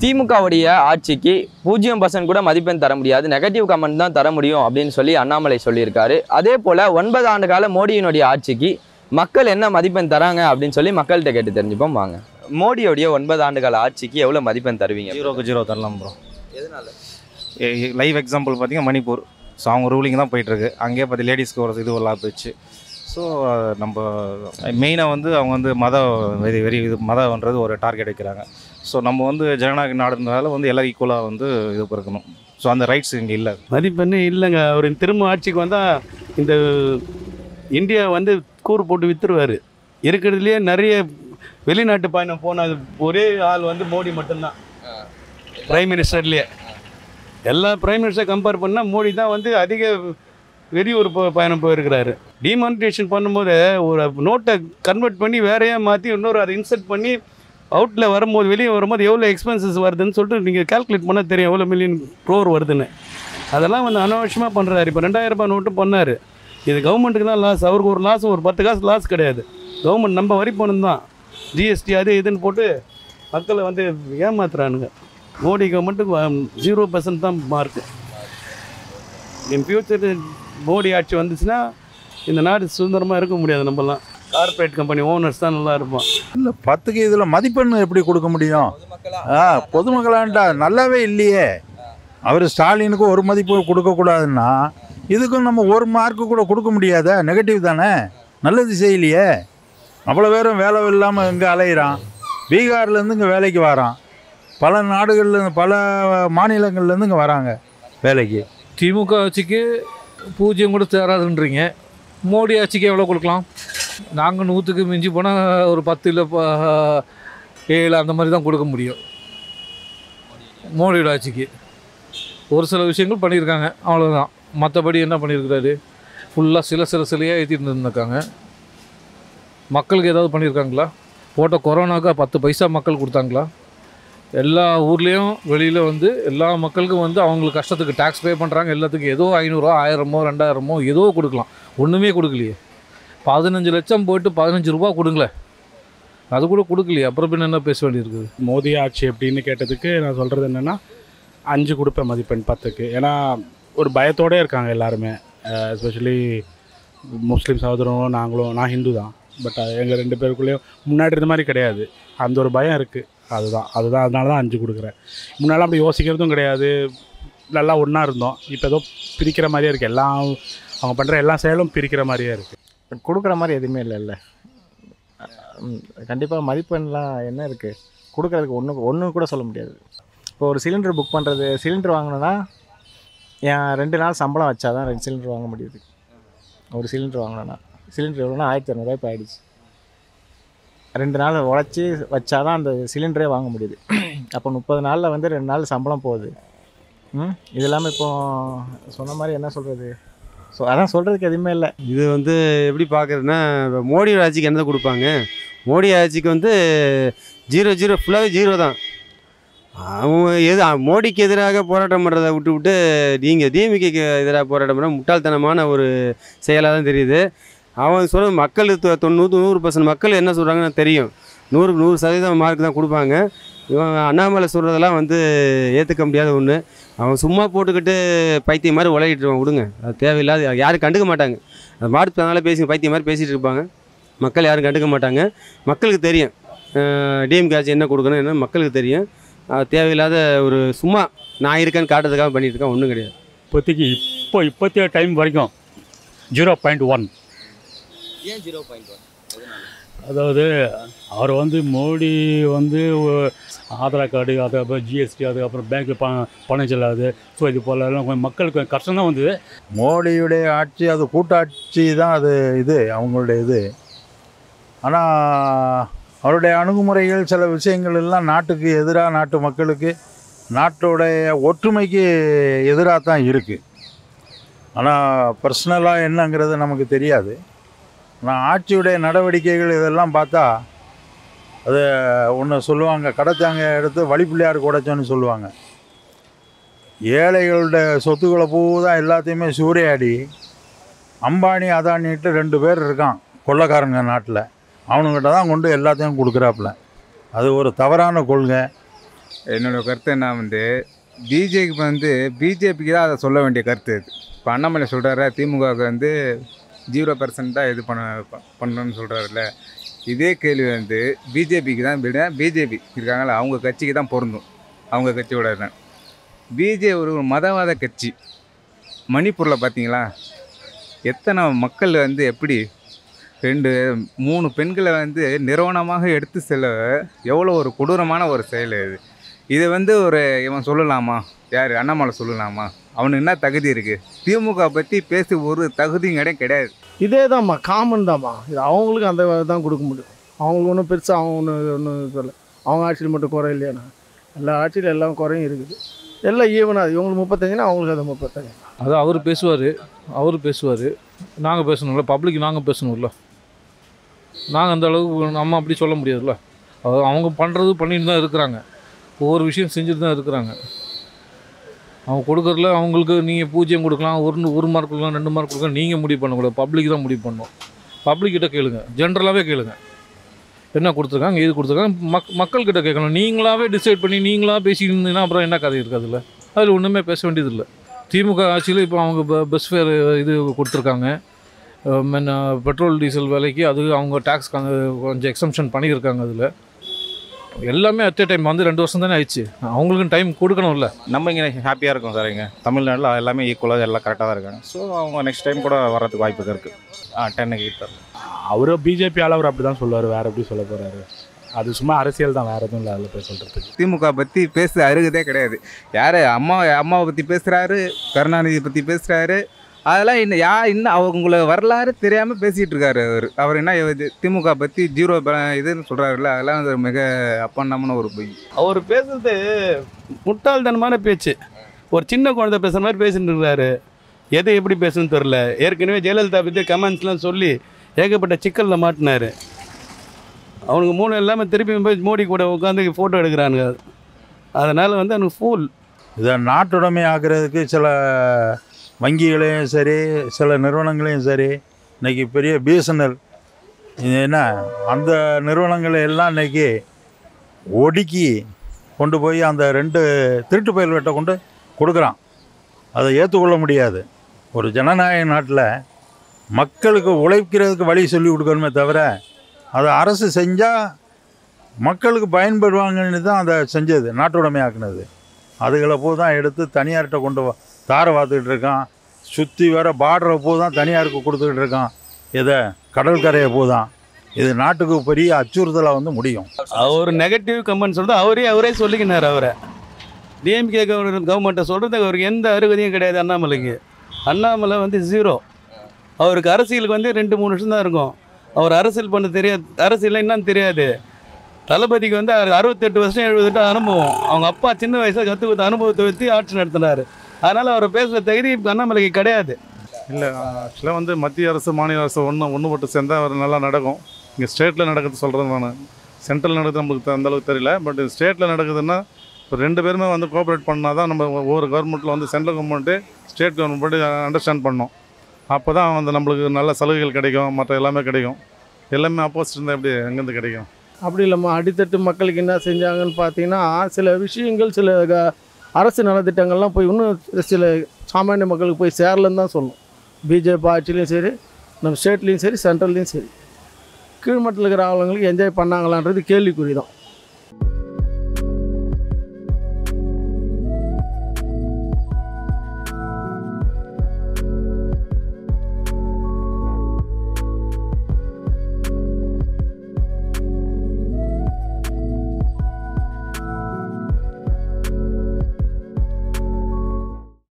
திமுகவுடைய ஆட்சிக்கு பூஜ்ஜியம் பர்சன்ட் கூட மதிப்பெண் தர முடியாது நெகட்டிவ் கமெண்ட் தான் தர முடியும் அப்படின்னு சொல்லி அண்ணாமலை சொல்லியிருக்காரு அதே போல் ஒன்பது ஆண்டு கால மோடியினுடைய ஆட்சிக்கு மக்கள் என்ன மதிப்பெண் தராங்க அப்படின்னு சொல்லி மக்கள்கிட்ட கேட்டு தெரிஞ்சுப்போம் வாங்க மோடியோடைய ஒன்பது ஆண்டு கால ஆட்சிக்கு எவ்வளோ மதிப்பெண் தருவீங்க ஜீரோக்கு ஜீரோ தரலாம் ப்ரோ எதனால லைவ் எக்ஸாம்பிள் பார்த்தீங்கன்னா மணிப்பூர் ஸோ அவங்க ரூலிங் தான் போயிட்டுருக்கு அங்கேயே பார்த்து லேடிஸ்க்கு ஒரு இது எல்லாம் போயிடுச்சு ஸோ நம்ம மெயினாக வந்து அவங்க வந்து மத வெறி வெறி இது மதம்ன்றது ஒரு டார்கெட் வைக்கிறாங்க ஸோ நம்ம வந்து ஜனநாயக நாடுனால வந்து எல்லாம் ஈக்குவலாக வந்து இது இருக்கணும் ஸோ அந்த ரைட்ஸ் இங்கே இல்லை மதிப்பெண்ணே இல்லைங்க அவர் திரும்ப ஆட்சிக்கு வந்தால் இந்த இந்தியா வந்து கூறு போட்டு வித்துருவார் இருக்கிறதுலையே நிறைய வெளிநாட்டு பயணம் போன ஒரே ஆள் வந்து மோடி மட்டும்தான் பிரைம் மினிஸ்டர்லேயே எல்லா பிரைம் மினிஸ்டர் கம்பேர் பண்ணால் மோடி தான் வந்து அதிக வெளியூர் போ பயணம் போயிருக்கிறாரு டிமானிட்டேஷன் பண்ணும்போது ஒரு நோட்டை கன்வெர்ட் பண்ணி வேறையாக மாற்றி இன்னொரு அதை இன்சர்ட் பண்ணி அவுட்டில் வரும்போது வெளியே வரும்போது எவ்வளோ எக்ஸ்பென்சஸ் வருதுன்னு சொல்லிட்டு நீங்கள் கால்குலேட் பண்ணால் தெரியும் எவ்வளோ மில்லியன் க்ரோர் வருதுன்னு அதெல்லாம் வந்து அனாவசியமாக பண்ணுறாரு இப்போ ரெண்டாயிரம் ரூபாய் நோட்டு பண்ணார் இது கவர்மெண்ட்டுக்கு தான் லாஸ் அவருக்கு ஒரு லாஸ் ஒரு பத்து காசு லாஸ் கிடையாது கவர்மெண்ட் நம்ம வரி பணம் தான் ஜிஎஸ்டி அது இதுன்னு போட்டு மக்களை வந்து ஏமாத்துறானுங்க மோடி கவர்மெண்ட்டுக்கு ஜீரோ பர்சன்ட் தான் மார்க்கு இன் ஃபியூச்சர் மோடி ஆட்சி வந்துச்சுன்னா இந்த நாடு சுதந்திரமாக இருக்க முடியாது நம்மலாம் கார்ப்பரேட் கம்பெனி ஓனர்ஸ் தான் நல்லா இருப்போம் இல்லை பத்துக்கு இதில் மதிப்பெண் எப்படி கொடுக்க முடியும் ஆ பொதுமக்களான்டா நல்லாவே இல்லையே அவர் ஸ்டாலினுக்கு ஒரு மதிப்பு கொடுக்கக்கூடாதுன்னா இதுக்கும் நம்ம ஒரு மார்க்கு கூட கொடுக்க முடியாதா நெகட்டிவ் தானே நல்லது செய்யலையே அவ்வளோ பேரும் வேலை இல்லாமல் இங்கே அலையிறான் பீகார்லேருந்து இங்கே வேலைக்கு வரான் பல நாடுகள்ல பல மாநிலங்கள்லேருந்து இங்கே வராங்க வேலைக்கு திமுக ஆட்சிக்கு பூஜ்ஜியம் கூட சேராதுன்றீங்க மோடி ஆட்சிக்கு எவ்வளோ கொடுக்கலாம் நாங்கள் நூற்றுக்கு மிஞ்சி போனால் ஒரு பத்து இல்லை ப- ஏழு அந்த மாதிரி தான் கொடுக்க முடியும் மோடியோட ஆட்சிக்கு ஒரு சில விஷயங்கள் பண்ணியிருக்காங்க அவ்வளோதான் மற்றபடி என்ன பண்ணியிருக்கிறாரு ஃபுல்லாக சில சில சிலையாக ஏற்றிட்டு இருந்திருக்காங்க மக்களுக்கு ஏதாவது பண்ணியிருக்காங்களா போட்ட கொரோனாக்கு பத்து பைசா மக்கள் கொடுத்தாங்களா எல்லா ஊர்லேயும் வெளியில் வந்து எல்லா மக்களுக்கும் வந்து அவங்களுக்கு கஷ்டத்துக்கு டேக்ஸ் பே பண்ணுறாங்க எல்லாத்துக்கும் ஏதோ ஐநூறுரூவா ஆயிரமோ ரெண்டாயிரமோ ஏதோ கொடுக்கலாம் ஒன்றுமே கொடுக்கலையே பதினஞ்சு லட்சம் போட்டு பதினஞ்சு ரூபா கொடுங்களேன் அது கூட கொடுக்கலையே அப்புறம் பின்ன என்ன பேச வேண்டியிருக்குது மோடி ஆட்சி அப்படின்னு கேட்டதுக்கு நான் சொல்கிறது என்னென்னா அஞ்சு கொடுப்பேன் மதிப்பெண் பத்துக்கு ஏன்னா ஒரு பயத்தோடே இருக்காங்க எல்லாருமே எஸ்பெஷலி முஸ்லீம் சகோதரங்களும் நாங்களும் நான் ஹிந்து தான் பட் எங்கள் ரெண்டு பேருக்குள்ளேயும் முன்னாடி இருந்த மாதிரி கிடையாது அந்த ஒரு பயம் இருக்குது அதுதான் அதுதான் அதனால தான் அஞ்சு கொடுக்குறேன் முன்னாடி அப்படி யோசிக்கிறதும் கிடையாது நல்லா ஒன்றா இருந்தோம் இப்போ ஏதோ பிரிக்கிற மாதிரியே இருக்குது எல்லாம் அவங்க பண்ணுற எல்லா செயலும் பிரிக்கிற மாதிரியே இருக்குது கொடுக்குற மாதிரி எதுவுமே இல்லைல்ல கண்டிப்பாக மதிப்பெண்லாம் என்ன இருக்குது கொடுக்குறதுக்கு ஒன்று ஒன்று கூட சொல்ல முடியாது இப்போ ஒரு சிலிண்டர் புக் பண்ணுறது சிலிண்டர் வாங்கினேன்னா என் ரெண்டு நாள் சம்பளம் வச்சா தான் ரெண்டு சிலிண்டர் வாங்க முடியுது ஒரு சிலிண்டர் வாங்கினேன்னா சிலிண்டர் எவ்வளோனா ஆயிரத்தி இரநூறுவா இப்போ ஆயிடுச்சு ரெண்டு நாள் உழைச்சி வச்சா தான் அந்த சிலிண்டரே வாங்க முடியுது அப்போ முப்பது நாளில் வந்து ரெண்டு நாள் சம்பளம் போகுது ம் இது இல்லாமல் இப்போ சொன்ன மாதிரி என்ன சொல்கிறது ஸோ அதான் சொல்கிறதுக்கு எதுவுமே இல்லை இது வந்து எப்படி பார்க்குறதுன்னா இப்போ மோடி ஆட்சிக்கு என்ன கொடுப்பாங்க மோடி ஆட்சிக்கு வந்து ஜீரோ ஜீரோ ஃபுல்லாகவே ஜீரோ தான் அவங்க எது அ- மோடிக்கு எதிராக போராட்டம் பண்ணுறதை விட்டு விட்டு நீங்கள் டிஎம்கேக்கு எதிராக போராட்டம் பண்ண முட்டாள்தனமான ஒரு செயலாக தான் தெரியுது அவன் சொல்ற மக்கள் தொ- தொண்ணூறு நூறு பர்சன்ட் மக்கள் என்ன சொல்கிறாங்கன்னு தெரியும் நூறு நூறு சதவீதம் மார்க் தான் கொடுப்பாங்க இவன் அண்ணாமலை சொல்கிறதெல்லாம் வந்து ஏற்றுக்க முடியாத ஒன்று அவன் சும்மா போட்டுக்கிட்டு பைத்தியம் மாதிரி உலகிட்டு இருவான் விடுங்க அது தேவையில்லாத யாரும் கண்டுக்க மாட்டாங்க அது மாடு அதனால பேசி பைத்தியம் மாதிரி பேசிகிட்டு இருப்பாங்க மக்கள் யாரும் கண்டுக்க மாட்டாங்க மக்களுக்கு தெரியும் டிஎம்கே ஆட்சி என்ன கொடுக்கணும் என்ன மக்களுக்கு தெரியும் அது தேவையில்லாத ஒரு சும்மா நான் இருக்கேன்னு காட்டுறதுக்காக பண்ணிட்டு இருக்கேன் ஒன்றும் கிடையாது இப்போதைக்கு இப்போ இப்போத்தைய டைம் வரைக்கும் ஜீரோ பாயிண்ட் ஒன் ஏன் ஜீரோ பாயிண்ட் அதாவது அவர் வந்து மோடி வந்து ஒ- ஆதார் கார்டு அதுக்கப்புறம் ஜிஎஸ்டி அதுக்கப்புறம் பேங்க்கில் ப பணம் செல்லாது ஸோ இது போல எல்லாம் கொஞ்சம் மக்களுக்கு கொஞ்சம் கஷ்டம் தான் வந்தது மோடியுடைய ஆட்சி அது கூட்டாட்சி தான் அது இது அவங்களுடைய இது ஆனால் அவருடைய அணுகுமுறைகள் சில விஷயங்கள் எல்லாம் நாட்டுக்கு எதிராக நாட்டு மக்களுக்கு நாட்டுடைய ஒற்றுமைக்கு எதிராக தான் இருக்குது ஆனால் பர்சனலாக என்னங்கிறது நமக்கு தெரியாது ஆனால் ஆட்சியுடைய நடவடிக்கைகள் இதெல்லாம் பார்த்தா அது ஒன்று சொல்லுவாங்க கடைச்சாங்க எடுத்து வழிப்பிள்ளையார் குடைச்சோன்னு சொல்லுவாங்க ஏழைகளுடைய சொத்துக்களை பூரா எல்லாத்தையுமே சூறையாடி அம்பானி அதானிட்டு ரெண்டு பேர் இருக்கான் கொள்ளைக்காரங்க நாட்டில் அவனுங்கிட்ட தான் கொண்டு எல்லாத்தையும் கொடுக்குறாப்புல அது ஒரு தவறான கொள்கை என்னோட கருத்து என்ன வந்து பிஜேபிக்கு வந்து பிஜேபிக்கு தான் அதை சொல்ல வேண்டிய கருத்து இது இப்போ அண்ணாமலை சொல்கிறாரு திமுகவுக்கு வந்து ஜீரோ பர்சன்ட் தான் இது பண்ண ப- பண்ணணும்னு சொல்கிறாருல்ல இதே கேள்வி வந்து பிஜேபிக்கு தான் விட பிஜேபி இருக்காங்களா அவங்க கட்சிக்கு தான் பொருந்தும் அவங்க கட்சியோட தான் பிஜே ஒரு மதவாத கட்சி மணிப்பூரில் பார்த்தீங்களா எத்தனை மக்கள் வந்து எப்படி ரெண்டு மூணு பெண்களை வந்து நிறுவனமாக எடுத்து செல்ல எவ்வளோ ஒரு கொடூரமான ஒரு செயல் இது இதை வந்து ஒரு இவன் சொல்லலாமா யார் அண்ணாமலை சொல்லலாமா அவனுக்கு என்ன தகுதி இருக்குது திமுக பற்றி பேசி ஒரு தகுதியும் கிடையாது கிடையாது இதே தான்மா காமன் தான்மா இது அவங்களுக்கு அந்த தான் கொடுக்க முடியும் அவங்களுக்கு ஒன்றும் பெருசாக அவங்க ஒன்றும் ஒன்றும் சொல்ல அவங்க ஆட்சியில் மட்டும் குறை இல்லையாண்ணா எல்லா ஆட்சியிலும் எல்லாம் குறையும் இருக்குது எல்லாம் ஈவனாக இவங்களுக்கு முப்பத்தஞ்சுனா அவங்களுக்கு அது முப்பத்தஞ்சு அது அவர் பேசுவார் அவர் பேசுவார் நாங்கள் பேசணும்ல பப்ளிக் நாங்கள் பேசணும்ல நாங்கள் அந்த அளவுக்கு நம்ம அப்படி சொல்ல முடியாதுல்ல அது அவங்க பண்ணுறது பண்ணிட்டு தான் இருக்கிறாங்க ஒவ்வொரு விஷயம் செஞ்சுட்டு தான் இருக்கிறாங்க அவங்க கொடுக்குறதுல அவங்களுக்கு நீங்கள் பூஜ்ஜியம் கொடுக்கலாம் ஒரு ஒரு மார்க் கொடுக்கலாம் ரெண்டு மார்க் கொடுக்கலாம் நீங்கள் முடிவு பண்ணக்கூடாது பப்ளிக் தான் முடிவு பண்ணணும் பப்ளிக் கிட்ட கேளுங்க ஜென்ரலாகவே கேளுங்க என்ன கொடுத்துருக்காங்க ஏது கொடுத்துருக்காங்க மக் மக்கள்கிட்ட கேட்கணும் நீங்களாவே டிசைட் பண்ணி நீங்களாக பேசிட்டு இருந்தீங்கன்னா அப்புறம் என்ன கதை இருக்காதுல்ல அதில் ஒன்றுமே பேச வேண்டியதில்லை திமுக ஆட்சியில் இப்போ அவங்க ப- பஸ் ஃபேர் இது கொடுத்துருக்காங்க மென் பெட்ரோல் டீசல் விலைக்கு அது அவங்க டேக்ஸ் கொஞ்சம் எக்ஸம்ஷன் பண்ணியிருக்காங்க அதில் எல்லாமே அட் டைம் வந்து ரெண்டு வருஷம் தானே ஆயிடுச்சு அவங்களுக்கும் டைம் கொடுக்கணும்ல நம்ம இங்கே ஹாப்பியாக இருக்கோம் சார் இங்கே தமிழ்நாட்டில் எல்லாமே ஈக்குவலாக எல்லாம் கரெக்டாக தான் இருக்காங்க ஸோ அவங்க நெக்ஸ்ட் டைம் கூட வர்றதுக்கு வாய்ப்பு இருக்குது ஆ டென்னுக்கு எயிட் தரலாம் அவர் பிஜேபி அவர் அப்படி தான் சொல்லுவார் வேறு எப்படி சொல்ல போகிறாரு அது சும்மா அரசியல் தான் வேறு எதுவும் இல்லை அதில் போய் சொல்கிறதுக்கு திமுக பற்றி பேச அருகதே கிடையாது யார் அம்மா அம்மாவை பற்றி பேசுகிறாரு கருணாநிதி பற்றி பேசுகிறாரு அதெல்லாம் இன்னும் யா இன்னும் அவங்கள வரலாறு தெரியாமல் பேசிகிட்டு இருக்காரு அவர் அவர் என்ன இது திமுக பற்றி ஜீரோ ப- இதுன்னு சொல்கிறாருல்ல அதெல்லாம் வந்து மிக அப்பன்னமான ஒரு பொய் அவர் பேசுறது முட்டாள்தனமான பேச்சு ஒரு சின்ன குழந்தை பேசுகிற மாதிரி பேசிட்டு இருக்கிறாரு எதை எப்படி பேசணும்னு தெரில ஏற்கனவே ஜெயலலிதா பற்றி கமெண்ட்ஸ்லாம் சொல்லி ஏகப்பட்ட சிக்கலில் மாட்டினாரு அவனுக்கு மூணு எல்லாமே திருப்பி போய் மோடி கூட உட்காந்து ஃபோட்டோ எடுக்கிறானுங்க அதனால் வந்து அவனுக்கு ஃபூல் இதை நாட்டுடைமை ஆக்குறதுக்கு சில வங்கிகளையும் சரி சில நிறுவனங்களையும் சரி இன்னைக்கு பெரிய பிஎஸ்என்எல் இது என்ன அந்த நிறுவனங்களை எல்லாம் இன்னைக்கு ஒடுக்கி கொண்டு போய் அந்த ரெண்டு திருட்டு பயல்வெட்டை கொண்டு கொடுக்குறான் அதை ஏற்றுக்கொள்ள முடியாது ஒரு ஜனநாயக நாட்டில் மக்களுக்கு உழைக்கிறதுக்கு வழி சொல்லி கொடுக்கணுமே தவிர அதை அரசு செஞ்சால் மக்களுக்கு பயன்படுவாங்கன்னு தான் அதை செஞ்சது நாட்டுடைமையாக்குனது அதுகளை பூ தான் எடுத்து தனியார்கிட்ட கொண்டு வா தாரை வாத்துக்கிட்டு இருக்கான் சுற்றி வர பார்டரை பூ தான் தனியாருக்கு கொடுத்துக்கிட்டு இருக்கான் இதை கடற்கரையை பூ தான் இது நாட்டுக்கு பெரிய அச்சுறுத்தலாக வந்து முடியும் அவர் நெகட்டிவ் கமெண்ட் சொல்றது அவரே அவரே சொல்லிக்கினார் அவரை டிஎம்கே கவர்மெண்ட்டை சொல்கிறது அவருக்கு எந்த அருகதையும் கிடையாது அண்ணாமலைக்கு அண்ணாமலை வந்து ஜீரோ அவருக்கு அரசியலுக்கு வந்து ரெண்டு மூணு வருஷம் தான் இருக்கும் அவர் அரசியல் பண்ண தெரியாது அரசியல் என்னன்னு தெரியாது தளபதிக்கு வந்து அவர் அறுபத்தெட்டு வருஷம் எழுபத்தெட்டு அனுபவம் அவங்க அப்பா சின்ன வயசில் கற்று கொடுத்த அனுபவத்தை வச்சு ஆட்சி நடத்தினார் அதனால் அவர் பேசுகிற தகுதி அண்ணாமலைக்கு கிடையாது இல்லை ஆக்சுவலாக வந்து மத்திய அரசு மாநில அரசு ஒன்று ஒன்றுபட்டு சேர்ந்தால் அவர் நல்லா நடக்கும் இங்கே ஸ்டேட்டில் நடக்கிறது சொல்கிறது நான் சென்ட்ரல் நடக்குது நம்மளுக்கு அந்த அளவுக்கு தெரியல பட் ஸ்டேட்டில் நடக்குதுன்னா இப்போ ரெண்டு பேருமே வந்து கோஆப்ரேட் பண்ணால் தான் நம்ம ஒவ்வொரு கவர்மெண்ட்டில் வந்து central government state government understand பண்ணோம் அப்போ தான் வந்து நம்மளுக்கு நல்ல சலுகைகள் கிடைக்கும் மற்ற எல்லாமே கிடைக்கும் எல்லாமே ஆப்போசிட் இருந்தால் எப்படி எங்கேருந்து கிடைக்கும் அப்படி இல்லைம்மா அடித்தட்டு மக்களுக்கு என்ன செஞ்சாங்கன்னு பார்த்தீங்கன்னா சில விஷயங்கள் சில க- அரசு நலத்திட்டங்கள்லாம் போய் இன்னும் சில சாமானிய மக்களுக்கு போய் சேரலன்னு தான் சொல்லணும் பிஜேபி ஆட்சிலையும் சரி நம்ம ஸ்டேட்லேயும் சரி சென்ட்ரல்லையும் சரி கீழ்மட்டத்தில் இருக்கிற ஆளுங்களுக்கு என்ஜாய் பண்ணாங்களான்றது கேள்விக்குறி தான்